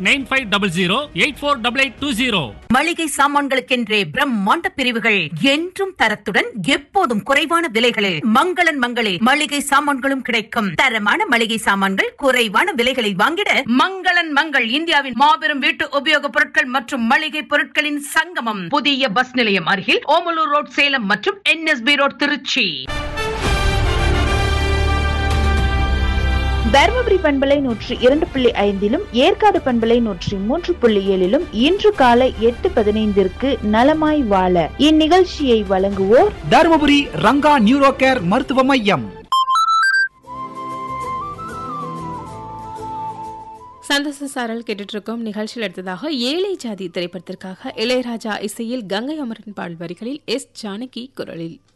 nine five double zero eight four double eight two zero மளிகை சாமான்களுக்கென்றே பிரம்மாண்ட பிரிவுகள் என்றும் தரத்துடன் எப்போதும் குறைவான விலைகளில் மங்களன் மங்களில் மளிகை சாமான்களும் கிடைக்கும் தரமான மளிகை சாமான்கள் குறைவான விலைகளில் வாங்கிட மங்களன் மங்கள் இந்தியாவின் மாபெரும் வீட்டு உபயோகப் பொருட்கள் மற்றும் மளிகை பொருட்களின் சங்கமம் புதிய பஸ் நிலையம் அருகில் ஓமலூர் ரோட் சேலம் மற்றும் என்எஸ்பி ரோட் திருச்சி தருமபுரி பண்பலை நூற்றி இரண்டு புள்ளி ஐந்திலும் ஏற்காடு பண்பலை நூற்றி மூன்று புள்ளி ஏழிலும் இன்று காலை எட்டு பதினைந்திற்கு நலமாய் வாழ இந்நிகழ்ச்சியை வழங்குவோர் தருமபுரி ரங்கா நியூரோ கேர் மருத்துவ மையம் சந்தோஷ சாரல் கேட்டுட்டு இருக்கோம் நிகழ்ச்சியில் எடுத்ததாக ஏழை ஜாதி திரைப்படத்திற்காக இளையராஜா இசையில் கங்கை அமரன் பாடல் வரிகளில் எஸ் ஜானகி குரலில்